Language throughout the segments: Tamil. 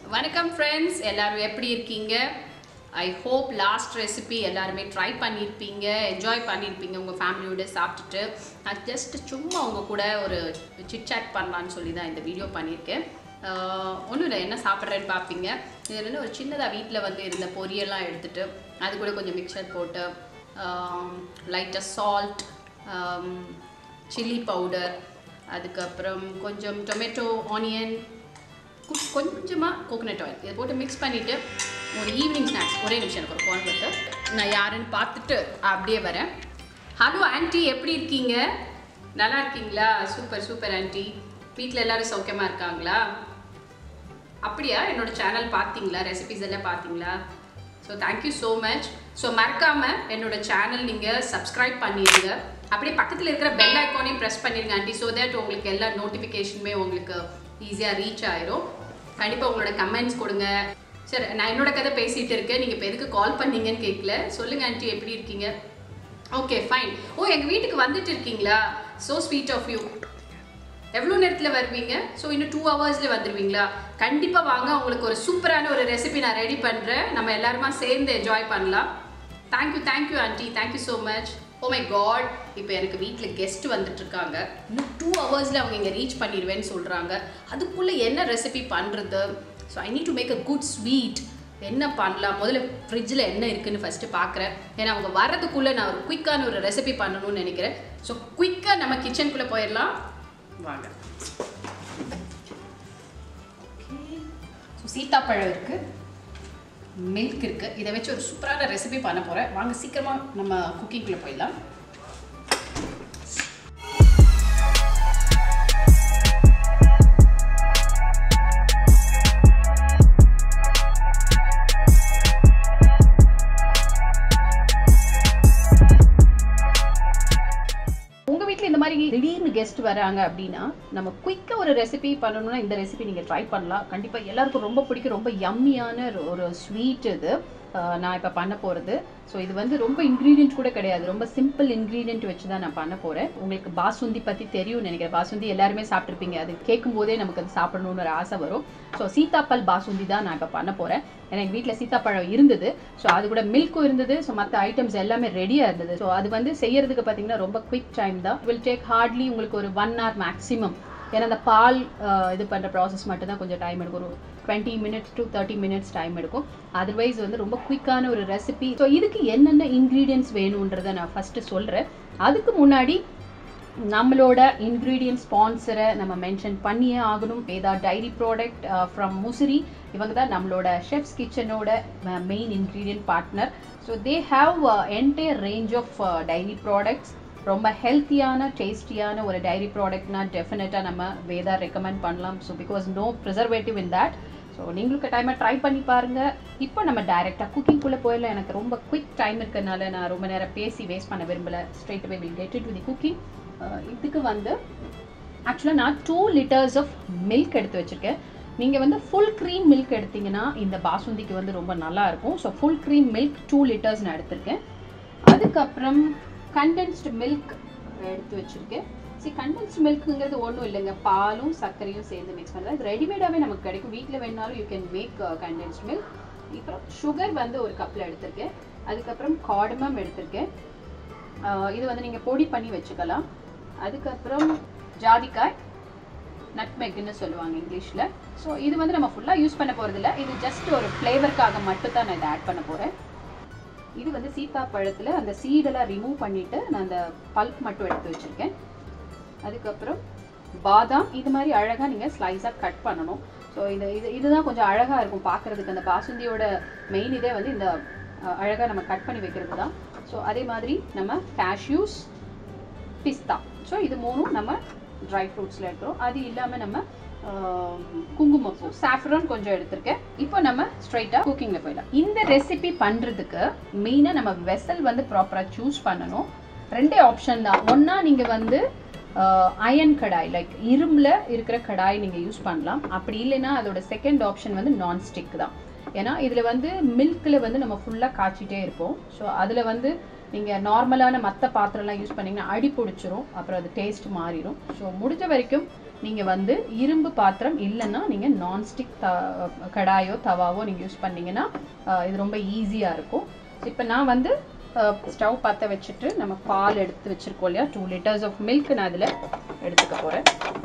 வணக்கம் ஃப்ரெண்ட்ஸ் எல்லாரும் எப்படி இருக்கீங்க ஐ ஹோப் லாஸ்ட் ரெசிபி எல்லாருமே ட்ரை பண்ணியிருப்பீங்க என்ஜாய் பண்ணியிருப்பீங்க உங்கள் ஃபேமிலியோட சாப்பிட்டுட்டு நான் ஜஸ்ட் சும்மா உங்கள் கூட ஒரு சிட்சாட் பண்ணலான்னு சொல்லி தான் இந்த வீடியோ பண்ணியிருக்கேன் ஒன்றும் இல்லை என்ன சாப்பிட்றேன்னு பார்ப்பீங்க இதில் என்ன ஒரு சின்னதாக வீட்டில் வந்து இருந்த பொரியெல்லாம் எடுத்துட்டு அது கூட கொஞ்சம் மிக்சர் போட்டு லைட்டாக சால்ட் சில்லி பவுடர் அதுக்கப்புறம் கொஞ்சம் டொமேட்டோ ஆனியன் கு- கொஞ்சமாக கோகனட் ஆயில் இதை போட்டு மிக்ஸ் பண்ணிவிட்டு ஒரு ஈவினிங் ஸ்நாக்ஸ் ஒரே நிமிஷம் எனக்கு ஒரு ஃபோன் வருது நான் யாருன்னு பார்த்துட்டு அப்படியே வரேன் ஹலோ ஆன்ட்டி எப்படி இருக்கீங்க நல்லா இருக்கீங்களா சூப்பர் சூப்பர் ஆன்ட்டி வீட்டில் எல்லாரும் சௌக்கியமாக இருக்காங்களா அப்படியா என்னோட சேனல் பார்த்தீங்களா ரெசிபிஸ் எல்லாம் பார்த்தீங்களா so thank you so much so மறக்காமல் என்னோட சேனல் நீங்கள் சப்ஸ்கிரைப் பண்ணிடுங்க அப்படியே பக்கத்தில் இருக்கிற பெல் ஐக்கானையும் ப்ரெஸ் பண்ணிடுங்க ஆண்டி ஸோ தட் உங்களுக்கு எல்லா நோட்டிஃபிகேஷனுமே உங்களுக்கு ஈஸியாக ரீச் ஆயிரும் கண்டிப்பாக உங்களோட கமெண்ட்ஸ் கொடுங்க சரி நான் என்னோட கதை பேசிகிட்டு இருக்கேன் நீங்கள் இப்போ எதுக்கு கால் பண்ணீங்கன்னு கேட்கல சொல்லுங்கள் ஆண்டி எப்படி இருக்கீங்க ஓகே ஃபைன் ஓ எங்கள் வீட்டுக்கு வந்துட்டு இருக்கீங்களா ஸோ ஸ்வீட் ஆஃப் யூ எவ்வளோ நேரத்தில் வருவீங்க ஸோ இன்னும் டூ ஹவர்ஸில் வந்துடுவீங்களா கண்டிப்பாக வாங்க உங்களுக்கு ஒரு சூப்பரான ஒரு ரெசிபி நான் ரெடி பண்ணுறேன் நம்ம எல்லாருமா சேர்ந்து என்ஜாய் பண்ணலாம் thank you thank you aunty thank you so much oh my God இப்போ எனக்கு வீட்டில் கெஸ்ட் வந்துட்டு இருக்காங்க இன்னும் டூ ஹவர்ஸில் அவங்க இங்கே ரீச் பண்ணிடுவேன்னு சொல்கிறாங்க அதுக்குள்ளே என்ன ரெசிபி பண்ணுறது so I need to make a good sweet என்ன பண்ணலாம் முதல்ல ஃப்ரிட்ஜில் என்ன இருக்குன்னு ஃபஸ்ட்டு பார்க்குறேன் ஏன்னா அவங்க வர்றதுக்குள்ளே நான் ஒரு குயிக்கான ஒரு ரெசிபி பண்ணணும்னு நினைக்கிறேன் ஸோ குயிக்காக நம்ம கிச்சனுக்குள்ளே போயிடலாம் வாங்க ஸோ சீத்தாப்பழம் இருக்குது மில்க் இருக்குது இதை வச்சு ஒரு சூப்பரான ரெசிபி பண்ண போகிறேன் வாங்க சீக்கிரமாக நம்ம குக்கிங்குள்ளே போயிடலாம் உங்க வீட்ல இந்த மாதிரி திடீர்னு கெஸ்ட் வராங்க அப்படின்னா நம்ம குயிக்கா ஒரு ரெசிபி பண்ணணும்னா இந்த ரெசிபி நீங்க ட்ரை பண்ணலாம் கண்டிப்பா எல்லாருக்கும் ரொம்ப பிடிக்கும் ரொம்ப யம்மியான ஒரு ஸ்வீட் இது அஹ் நான் இப்போ பண்ண போகிறது ஸோ இது வந்து ரொம்ப இன்க்ரீடியன்ட் கூட கிடையாது ரொம்ப சிம்பிள் இன்க்ரீடியன்ட் வச்சு தான் நான் பண்ண போகிறேன் உங்களுக்கு பாசுந்தி பற்றி தெரியும்னு நினைக்கிறேன் பாசுந்தி எல்லாருமே சாப்பிட்ருப்பீங்க அது கேட்கும் போதே நமக்கு அது சாப்பிடணும்னு ஒரு ஆசை வரும் ஸோ சீத்தாப்பல் பாசுந்தி தான் நான் இப்போ பண்ண போகிறேன் ஏன்னா எங்கள் வீட்டில் சீத்தாப்பழம் இருந்தது ஸோ அது கூட மில்க்கும் இருந்தது ஸோ மற்ற ஐட்டம்ஸ் எல்லாமே ரெடியாக இருந்தது ஸோ அது வந்து செய்யறதுக்கு பார்த்தீங்கன்னா ரொம்ப குவிக் டைம் தான் வில் டேக் ஹார்ட்லி உங்களுக்கு ஒரு ஒன் hour மேக்ஸிமம் ஏன்னா அந்த பால் அஹ், இது பண்ணுற ப்ராசஸ் மட்டும் தான் கொஞ்சம் டைம் எடுக்கும் ஒரு twenty minutes to thirty minutes time எடுக்கும் அதர்வைஸ் வந்து ரொம்ப குயிக்கான ஒரு ரெசிபி ஸோ இதுக்கு என்னென்ன இன்க்ரீடியன்ஸ் வேணுன்றதை நான் ஃபஸ்ட்டு சொல்கிறேன் அதுக்கு முன்னாடி நம்மளோட இன்க்ரீடியன்ட் ஸ்பான்சரை நம்ம மென்ஷன் பண்ணியே ஆகணும் Veda dairy product from Musiri இவங்க தான் நம்மளோட ஷெஃப்ஸ் கிச்சனோட main ingredient partner so they have entire range of dairy products ரொம்ப ஹெல்த்தியான டேஸ்டியான ஒரு டைரி ப்ராடக்ட்னா டெஃபினட்டாக நம்ம வேதா ரெக்கமெண்ட் பண்ணலாம் so because no preservative in that so நீங்களுக்கு டைமை ட்ரை பண்ணி பாருங்க இப்போ நம்ம டைரெக்டாக குக்கிங்குள்ளே போயிடலாம் எனக்கு ரொம்ப குயிக் டைம் இருக்கறனால நான் ரொம்ப நேரம் பேசி வேஸ்ட் பண்ண விரும்பல straight away will get it to the cooking இதுக்கு வந்து ஆக்சுவலாக நான் டூ லிட்டர்ஸ் ஆஃப் மில்க் எடுத்து வச்சுருக்கேன் நீங்கள் வந்து ஃபுல் க்ரீம் மில்க் எடுத்தீங்கன்னா இந்த பாசுந்திக்கு வந்து ரொம்ப நல்லா இருக்கும் so full cream milk two litres நான் எடுத்திருக்கேன் அதுக்கப்புறம் கண்டென்ஸ்டு மில்க் எடுத்து வச்சுருக்கேன் சரி கண்டென்ஸ்டு மில்க்குங்கிறது ஒன்றும் இல்லைங்க பாலும் சர்க்கரையும் சேர்ந்து மிக்ஸ் பண்ணுறது இது ரெடிமேடாகவே நமக்கு கிடைக்கும் வீட்டில் வேணாலும் you can make condensed milk அப்புறம் சுகர் வந்து ஒரு கப்பில் எடுத்திருக்கேன் அதுக்கப்புறம் காடமம் எடுத்திருக்கேன் ஆஹ் இது வந்து நீங்கள் பொடி பண்ணி வச்சுக்கலாம் அதுக்கப்புறம் ஜாதிக்காய் நட்மெக்னு சொல்லுவாங்க இங்கிலீஷில் ஸோ இது வந்து நம்ம ஃபுல்லாக யூஸ் பண்ண போகிறதில்ல இது ஜஸ்ட் ஒரு ஃப்ளேவருக்காக மட்டும் தான் நான் இதை ஆட் பண்ண போகிறேன் இது வந்து சீத்தாப்பழத்தில் அந்த சீடெல்லாம் ரிமூவ் பண்ணிவிட்டு நான் அந்த பல்ப் மட்டும் எடுத்து வச்சுருக்கேன் அதுக்கப்புறம் பாதாம் இது மாதிரி அழகாக நீங்கள் ஸ்லைஸாக கட் பண்ணணும் ஸோ இது இது இதுதான் கொஞ்சம் அழகாக இருக்கும் பார்க்குறதுக்கு அந்த பாசுந்தியோட மெயின் இதே வந்து இந்த அழகாக நம்ம கட் பண்ணி வைக்கிறது தான் ஸோ அதே மாதிரி நம்ம கேஷ்யூஸ் பிஸ்தா ஸோ இது மூணும் நம்ம ட்ரை ஃப்ரூட்ஸில் எடுக்கிறோம் அது இல்லாமல் நம்ம ஆஹ், குங்குமப்பூ சாஃப்ரான் கொஞ்சம் எடுத்திருக்கேன் இப்போ நம்ம ஸ்ட்ரைட்டாக குக்கிங்கில் போயிடலாம் இந்த ரெசிபி பண்ணுறதுக்கு மெயினாக நம்ம வெசல் வந்து ப்ராப்பராக சூஸ் பண்ணணும் ரெண்டே ஆப்ஷன் தான் ஒன்றா நீங்கள் வந்து அயன் கடாய் லைக் இரும்பில் இருக்கிற கடாய் நீங்கள் யூஸ் பண்ணலாம் அப்படி இல்லைன்னா அதோட செகண்ட் ஆப்ஷன் வந்து நான்ஸ்டிக் தான் ஏன்னா இதில் வந்து மில்கில் வந்து நம்ம ஃபுல்லாக காய்ச்சிட்டே இருப்போம் ஸோ அதில் வந்து நீங்கள் நார்மலான மற்ற பாத்திரம்லாம் யூஸ் பண்ணிங்கன்னா அடி பிடிச்சிரும் அப்புறம் அது டேஸ்ட் மாறிடும் ஸோ முடிஞ்ச வரைக்கும் நீங்கள் வந்து இரும்பு பாத்திரம் இல்லைன்னா நீங்கள் நான்ஸ்டிக் த கடாயோ தவாவோ நீங்கள் யூஸ் பண்ணீங்கன்னா அஹ், இது ரொம்ப ஈஸியாக இருக்கும் இப்போ நான் வந்து ஸ்டவ் பற்ற வச்சுட்டு நம்ம பால் எடுத்து வச்சுருக்கோம் இல்லையா டூ லிட்டர்ஸ் ஆஃப் மில்க் நான் அதில் எடுத்துக்க போகிறேன்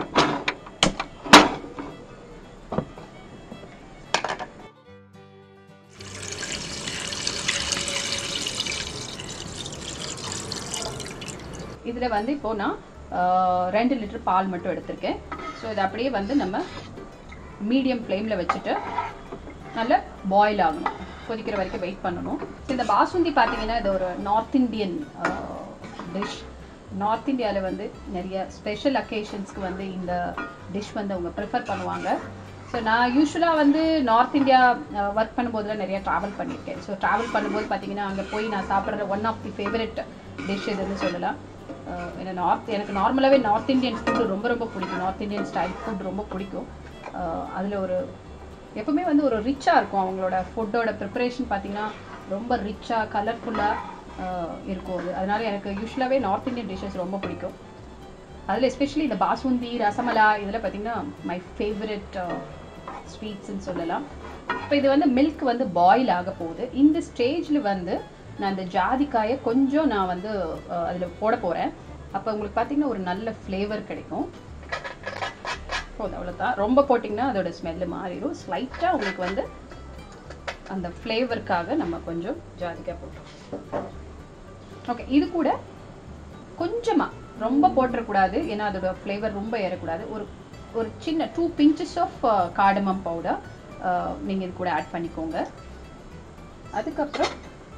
இதில் வந்து இப்போ நான் ஆஹ், ரெண்டு லிட்டர் பால் மட்டும் எடுத்திருக்கேன் ஸோ இதை அப்படியே வந்து நம்ம மீடியம் ஃப்ளேமில் வச்சுட்டு நல்லா பாயில் ஆகணும் கொதிக்கிற வரைக்கும் வெயிட் பண்ணணும் So, இந்த பாசுந்தி பார்த்தீங்கன்னா இது ஒரு நார்த் இந்தியன் டிஷ் நார்த் இந்தியாவில் வந்து நிறைய ஸ்பெஷல் அக்கேஷன்ஸ்க்கு வந்து இந்த டிஷ் வந்து அவங்க ப்ரிஃபர் பண்ணுவாங்க ஸோ நான் யூஸ்வலாக வந்து நார்த் இந்தியா ஒர்க் பண்ணும்போதுலாம் நிறைய ட்ராவல் பண்ணியிருக்கேன் ஸோ ட்ராவல் பண்ணும்போது பார்த்தீங்கன்னா அங்கே போய் நான் சாப்பிட்ற one of the favourite dish இதுன்னு சொல்லலாம் அஹ் ஏன்னா நார்த் எனக்கு நார்மலாகவே நார்த் இந்தியன் ஃபுட்டு ரொம்ப ரொம்ப பிடிக்கும் நார்த் இந்தியன் ஸ்டைல் ஃபுட் ரொம்ப பிடிக்கும் அதில் ஒரு எப்பவுமே வந்து ஒரு ரிச்சாக இருக்கும் அவங்களோட ஃபுட்டோட ப்ரிப்பரேஷன் பார்த்தீங்கன்னா ரொம்ப ரிச்சாக கலர்ஃபுல்லாக இருக்கும் அது அதனால எனக்கு யூஸ்வலாகவே நார்த் இந்தியன் டிஷ்ஷஸ் ரொம்ப பிடிக்கும் அதில் எஸ்பெஷலி இந்த பாசுந்தி ரசமலா இதில் பார்த்தீங்கன்னா மை ஃபேவரட் ஸ்வீட்ஸ்ன்னு சொல்லலாம் இப்போ இது வந்து மில்க் வந்து பாயில் ஆக போகுது இந்த ஸ்டேஜில் வந்து நான் இந்த ஜாதிக்காயை கொஞ்சம் நான் வந்து அதில் போட போகிறேன் அப்போ உங்களுக்கு பார்த்தீங்கன்னா ஒரு நல்ல ஃப்ளேவர் கிடைக்கும் போதும் அவ்வளோதான் ரொம்ப போட்டிங்கன்னா அதோட ஸ்மெல்லு மாறிடும் ஸ்லைட்டாக உங்களுக்கு வந்து அந்த ஃப்ளேவருக்காக நம்ம கொஞ்சம் ஜாதிக்காய் போட்டோம் ஓகே இது கூட கொஞ்சமாக ரொம்ப போட்டுறக்கூடாது ஏன்னா அதோட ஃப்ளேவர் ரொம்ப ஏறக்கூடாது ஒரு ஒரு சின்ன two pinches of cardamom powder நீங்கள் இது கூட ஆட் பண்ணிக்கோங்க அதுக்கப்புறம்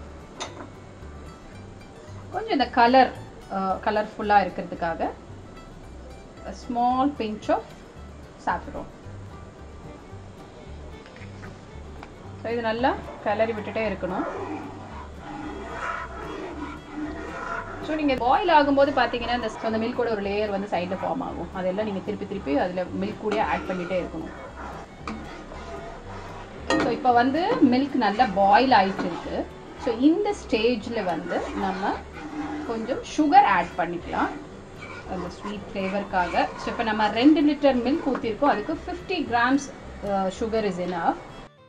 கொஞ்சம் இந்த கலர் கலர்ஃபுல்லாக இருக்கிறதுக்காக ஸ்மால் பிஞ்ச் ஆஃப் சாப்பிட்றோம் ஸோ இது நல்லா கிளறி விட்டுட்டே இருக்கணும் ஸோ நீங்கள் பாயில் ஆகும்போது பார்த்தீங்கன்னா இந்த அந்த மில்கோட ஒரு லேயர் வந்து சைடில் ஃபார்ம் ஆகும் அதெல்லாம் நீங்கள் திருப்பி திருப்பி அதில் மில்க் கூட ஆட் பண்ணிகிட்டே இருக்கணும் ஸோ இப்போ வந்து மில்க் நல்லா பாயில் ஆயிட்டு இருக்கு ஸோ இந்த ஸ்டேஜில் வந்து நம்ம கொஞ்சம் சுகர் ஆட் பண்ணிக்கலாம் அந்த ஸ்வீட் ஃப்ளேவருக்காக ஸோ இப்போ நம்ம ரெண்டு லிட்டர் மில்க் ஊற்றிருக்கோம் அதுக்கு fifty grams sugar is enough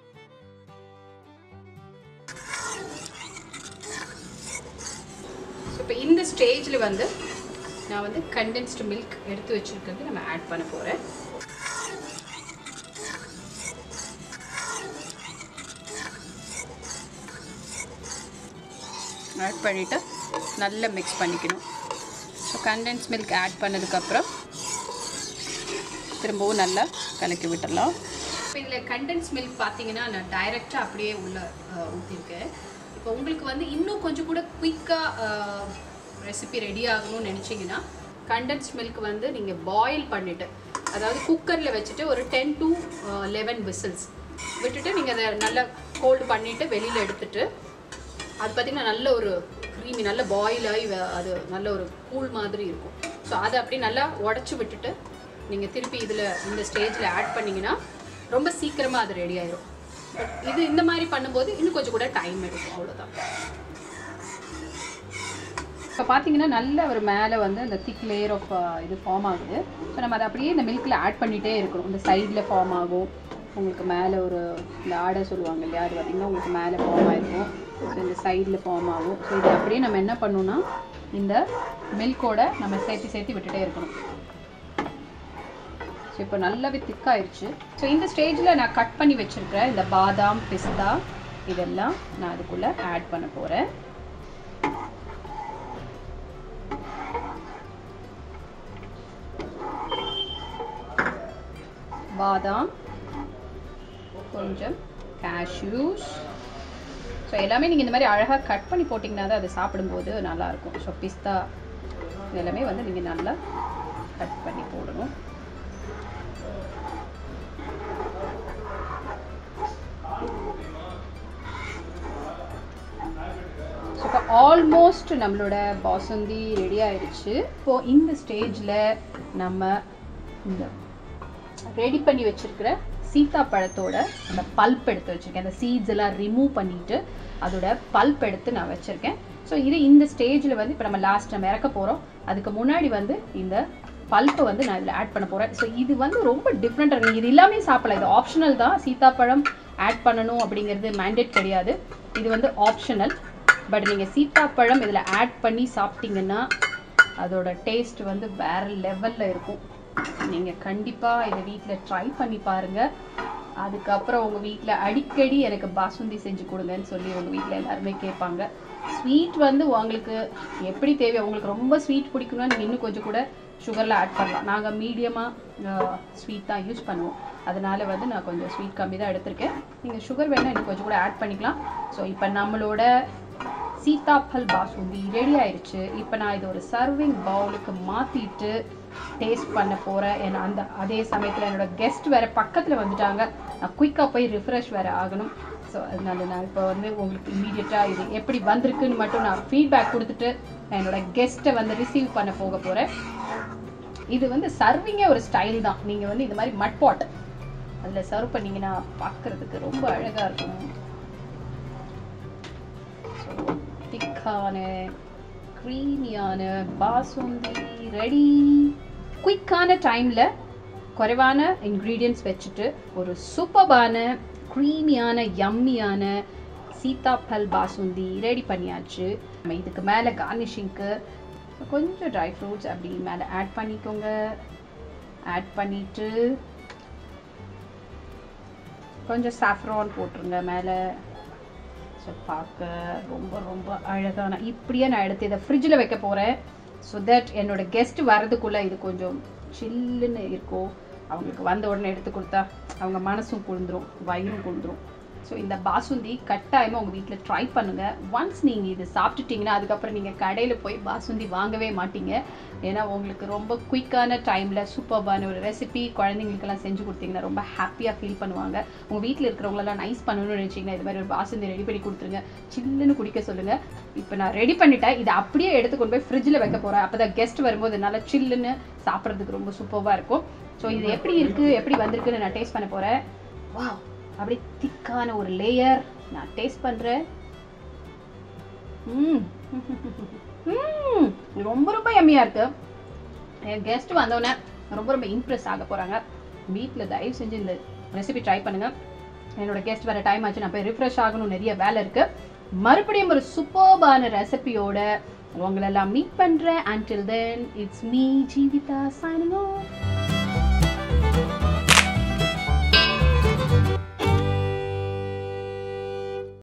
so இப்போ இந்த ஸ்டேஜில் வந்து நான் வந்து கண்டென்ஸ்டு மில்க் எடுத்து வச்சுருக்கிறது நம்ம ஆட் பண்ண போகிறேன் ஆட் பண்ணிவிட்டு நல்லா மிக்ஸ் பண்ணிக்கணும் ஸோ கண்டென்ஸ் மில்க் ஆட் பண்ணதுக்கப்புறம் திரும்பவும் நல்லா கலக்கி விட்டுடலாம் இப்போ இதில் கண்டென்ஸ் மில்க் பார்த்தீங்கன்னா நான் டைரெக்டாக அப்படியே உள்ள ஊற்றிருக்கேன் இப்போ உங்களுக்கு வந்து இன்னும் கொஞ்சம் கூட குயிக்காக ரெசிபி ரெடி ஆகணும்னு நினச்சிங்கன்னா கண்டென்ஸ் மில்க் வந்து நீங்கள் பாயில் பண்ணிவிட்டு அதாவது குக்கரில் வச்சுட்டு ஒரு டென் டு லெவன் விசில்ஸ் விட்டுட்டு நீங்கள் அதை நல்லா கோல்டு பண்ணிவிட்டு வெளியில் எடுத்துட்டு அது பார்த்தீங்கன்னா நல்ல ஒரு க்ரீமி நல்ல பாயில் ஆகி வ- அது நல்ல ஒரு கூழ் மாதிரி இருக்கும் ஸோ அதை அப்படியே நல்லா உடச்சி விட்டுட்டு நீங்கள் திருப்பி இதில் இந்த ஸ்டேஜில் ஆட் பண்ணிங்கன்னா ரொம்ப சீக்கிரமாக அது ரெடி ஆயிரும் பட் இது இந்த மாதிரி பண்ணும்போது இன்னும் கொஞ்சம் கூட டைம் எடுக்கும் அவ்வளோதான் இப்போ பார்த்தீங்கன்னா நல்ல ஒரு மேலே வந்து அந்த திக் லேயர் ஆஃப் இது ஃபார்ம் ஆகுது ஸோ நம்ம அதை அப்படியே இந்த மில்கில் ஆட் பண்ணிகிட்டே இருக்கணும் இந்த சைடில் ஃபார்ம் ஆகும் உங்களுக்கு மேலே ஒரு இந்த ஆடை சொல்லுவாங்க இல்லையா அது பார்த்தீங்கன்னா உங்களுக்கு மேலே ஃபார்ம் ஆயிருக்கும் ஸோ இந்த சைடில் ஃபார்ம் ஆகும் ஸோ இது அப்படியே நம்ம என்ன பண்ணணும்னா இந்த மில்கோட நம்ம சேர்த்து சேர்த்து விட்டுட்டே இருக்கணும் ஸோ இப்போ நல்லாவே திக்காயிருச்சு ஸோ இந்த ஸ்டேஜில் நான் கட் பண்ணி வச்சுருக்கிற இந்த பாதாம் பிஸ்தா இதெல்லாம் நான் அதுக்குள்ளே ஆட் பண்ண போகிறேன் பாதாம் கொஞ்சம் கேஷ்யூஸ் ஸோ எல்லாமே நீங்கள் இந்த மாதிரி அழகாக கட் பண்ணி போட்டிங்கன்னா தான் அது சாப்பிடும்போது நல்லாயிருக்கும் ஸோ பிஸ்தா எல்லாமே வந்து நீங்கள் நல்லா கட் பண்ணி போடணும் ஸோ இப்போ ஆல்மோஸ்ட் நம்மளோட பாசந்தி ரெடி ஆயிடுச்சு இப்போது இந்த ஸ்டேஜில் நம்ம இந்த ரெடி பண்ணி வச்சிருக்கிற சீத்தாப்பழத்தோட அந்த பல்ப் எடுத்து வச்சிருக்கேன் அந்த சீட்ஸ் எல்லாம் ரிமூவ் பண்ணிட்டு அதோட பல்ப் எடுத்து நான் வச்சிருக்கேன் ஸோ இது இந்த ஸ்டேஜில் வந்து இப்போ நம்ம லாஸ்ட் நம்ம இறக்க போகிறோம் அதுக்கு முன்னாடி வந்து இந்த பல்ப்பை வந்து நான் இதில் ஆட் பண்ண போகிறேன் ஸோ இது வந்து ரொம்ப டிஃப்ரெண்ட்டாக இருக்குது இது எல்லாமே சாப்பிடலாம் இது ஆப்ஷனல் தான் சீத்தாப்பழம் ஆட் பண்ணணும் அப்படிங்கிறது மேண்டேட் கிடையாது இது வந்து ஆப்ஷனல் பட் நீங்கள் சீத்தாப்பழம் இதில் ஆட் பண்ணி சாப்பிட்டீங்கன்னா அதோட டேஸ்ட் வந்து வேற லெவலில் இருக்கும் நீங்கள் கண்டிப்பாக இதை வீட்டில் ட்ரை பண்ணி பாருங்கள் அதுக்கப்புறம் உங்கள் வீட்டில் அடிக்கடி எனக்கு பாசுந்தி செஞ்சு கொடுங்கன்னு சொல்லி உங்கள் வீட்டில் எல்லாருமே கேட்பாங்க ஸ்வீட் வந்து உங்களுக்கு எப்படி தேவையோ உங்களுக்கு ரொம்ப ஸ்வீட் பிடிக்கணும்னா நீங்கள் இன்னும் கொஞ்சம் கூட சுகரில் ஆட் பண்ணலாம் நாங்கள் மீடியமாக ஸ்வீட் தான் யூஸ் பண்ணுவோம் அதனால வந்து நான் கொஞ்சம் ஸ்வீட் கம்மி தான் எடுத்திருக்கேன் நீங்கள் சுகர் வேணால் இன்னும் கொஞ்சம் கூட ஆட் பண்ணிக்கலாம் ஸோ இப்போ நம்மளோட சீதாப்பல் பாசுந்தி ரெடி ஆயிருச்சு இப்போ நான் இது ஒரு சர்விங் பவுலுக்கு மாற்றிட்டு டேஸ்ட் பண்ண போகிறேன் ஏன்னா அந்த அதே சமயத்தில் என்னோட கெஸ்ட் வேற பக்கத்தில் வந்துட்டாங்க நான் குயிக்காக போய் ரிஃப்ரெஷ் வேற ஆகணும் ஸோ அதனால நான் இப்போ வந்து உங்களுக்கு இமீடியட்டாக இது எப்படி வந்திருக்குன்னு மட்டும் நான் ஃபீட்பேக் கொடுத்துட்டு நான் என்னோட கெஸ்ட்டை வந்து ரிசீவ் பண்ண போக போகிறேன் இது வந்து சர்விங்கே ஒரு ஸ்டைல் தான் நீங்கள் வந்து இந்த மாதிரி மட் பாட் அதில் சர்வ் பண்ணீங்கன்னா பார்க்கறதுக்கு ரொம்ப அழகாக இருக்கும் ஸோ திக்கான க்ரீமியான பாசுந்தி ரெடி குயிக்கான டைமில் குறைவான இன்க்ரீடியன்ட்ஸ் வச்சுட்டு ஒரு சூப்பர்பான க்ரீமியான யம்மியான சீதாப்பல் பாசுந்தி ரெடி பண்ணியாச்சு நம்ம இதுக்கு மேலே கார்னிஷிங்க்கு கொஞ்சம் ட்ரை ஃப்ரூட்ஸ் அப்படி மேலே ஆட் பண்ணிக்கோங்க ஆட் பண்ணிட்டு கொஞ்சம் சாஃப்ரான் போட்டுருங்க மேலே ஸோ பார்க்க ரொம்ப ரொம்ப அழகான இப்படியே நான் எடுத்து இதை ஃப்ரிட்ஜில் வைக்க போகிறேன் ஸோ தட் என்னோட கெஸ்ட் வரதுக்குள்ளே இது கொஞ்சம் சில்லுன்னு இருக்கும் அவங்களுக்கு வந்த உடனே எடுத்து கொடுத்தா அவங்க மனசும் குளிந்துரும் வயிறும் குளிந்துரும் ஸோ இந்த பாசுந்தி கட்டாயமாக உங்கள் வீட்டில் ட்ரை பண்ணுங்கள் ஒன்ஸ் நீங்கள் இது சாப்பிட்டுட்டீங்கன்னா அதுக்கப்புறம் நீங்கள் கடையில் போய் பாசுந்தி வாங்கவே மாட்டீங்க ஏன்னா உங்களுக்கு ரொம்ப குயிக்கான டைமில் சூப்பர்பான ஒரு ரெசிபி குழந்தைங்களுக்கெல்லாம் செஞ்சு கொடுத்தீங்கன்னா ரொம்ப ஹாப்பியாக ஃபீல் பண்ணுவாங்க உங்கள் வீட்டில் இருக்கிறவங்களெல்லாம் நைஸ் பண்ணணும்னு நினச்சிங்கன்னா இது மாதிரி ஒரு பாசுந்தி ரெடி பண்ணி கொடுத்துருங்க சில்லுன்னு குடிக்க சொல்லுங்கள் இப்போ நான் ரெடி பண்ணிட்டேன் இதை அப்படியே எடுத்து கொண்டு போய் ஃப்ரிட்ஜில் வைக்க போகிறேன் அப்போ தான் கெஸ்ட் வரும்போது நல்லா சில்லுன்னு சாப்பிட்றதுக்கு ரொம்ப சூப்பராக இருக்கும் ஸோ இது எப்படி இருக்குது எப்படி வந்திருக்குன்னு நான் டேஸ்ட் பண்ண போகிறேன் வா அப்படியே திக்கான ஒரு லேயர் நான் டேஸ்ட் பண்ணுறேன் ம் ம் ரொம்ப ரொம்ப எம்மியாக இருக்கு என் கெஸ்ட் வந்தோடனே ரொம்ப ரொம்ப இம்ப்ரெஸ் ஆக போகிறாங்க வீட்டில் தயவு செஞ்சு இந்த ரெசிபி ட்ரை பண்ணுங்கள் என்னோட கெஸ்ட் வர டைம் ஆச்சு நான் போய் ரிஃப்ரெஷ் ஆகணும் நிறைய வேலை இருக்குது மறுபடியும் ஒரு சூப்பர்பான ரெசிபியோட உங்களெல்லாம் மீட் பண்ணுறேன் until then it's me Jeevitha signing of